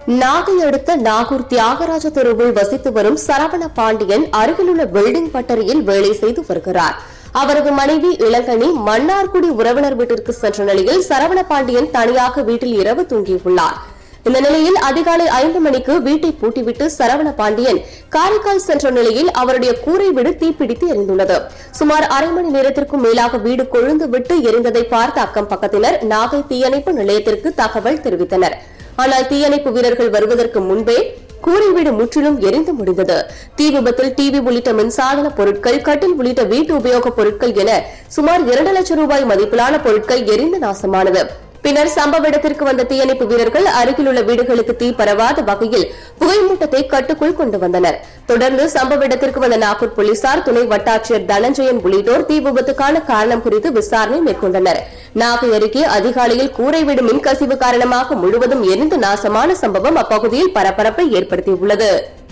நாகை அடுத்த நாகூர் தியாகராஜ தெருவில் வசித்து வரும் சரவண பாண்டியன் அருகிலுள்ள பில்டிங் பட்டறையில் வேலை செய்து வருகிறார் அவரது மனைவி இளங்கனி மன்னார்குடி உறவினர் வீட்டிற்கு சென்ற நிலையில் சரவண பாண்டியன் தனியாக வீட்டில் இரவு தூங்கியுள்ளார் இந்த நிலையில் அதிகாலை ஐந்து மணிக்கு வீட்டை பூட்டிவிட்டு சரவண பாண்டியன் காரைக்கால் சென்ற நிலையில் அவருடைய கூரை வீடு தீப்பிடித்து எரிந்துள்ளது சுமார் அரை மணி நேரத்திற்கும் மேலாக வீடு கொழுந்து விட்டு எரிந்ததை பார்த்த அக்கம் பக்கத்தினர் நாகை தீயணைப்பு நிலையத்திற்கு தகவல் தெரிவித்தனர் ஆனால் தீயணைப்பு வீரர்கள் வருவதற்கு முன்பே கூரை வீடு முற்றிலும் எரிந்து முடிந்தது தீ விபத்தில் டிவி உள்ளிட்ட மின்சாதன பொருட்கள் கட்டில் உள்ளிட்ட வீட்டு உபயோகப் பொருட்கள் என சுமார் இரண்டு லட்சம் ரூபாய் மதிப்பிலான பொருட்கள் எரிந்து நாசமானது பின்னர் சம்பவ இடத்திற்கு வந்த தீயணைப்பு வீரர்கள் அருகிலுள்ள வீடுகளுக்கு தீ பரவாத வகையில் புகைமூட்டத்தை கட்டுக்குள் கொண்டு வந்தனர் தொடர்ந்து சம்பவ இடத்திற்கு வந்த நாகூர் போலீசார் துணை வட்டாட்சியர் தனஞ்சயன் உள்ளிட்டோர் தீ விபத்துக்கான காரணம் குறித்து விசாரணை மேற்கொண்டனர் நாகை அருகே அதிகாலையில் கூரை வீடு மின்கசிவு காரணமாக முழுவதும் எரிந்து நாசமான சம்பவம் அப்பகுதியில் பரபரப்பை ஏற்படுத்தியுள்ளது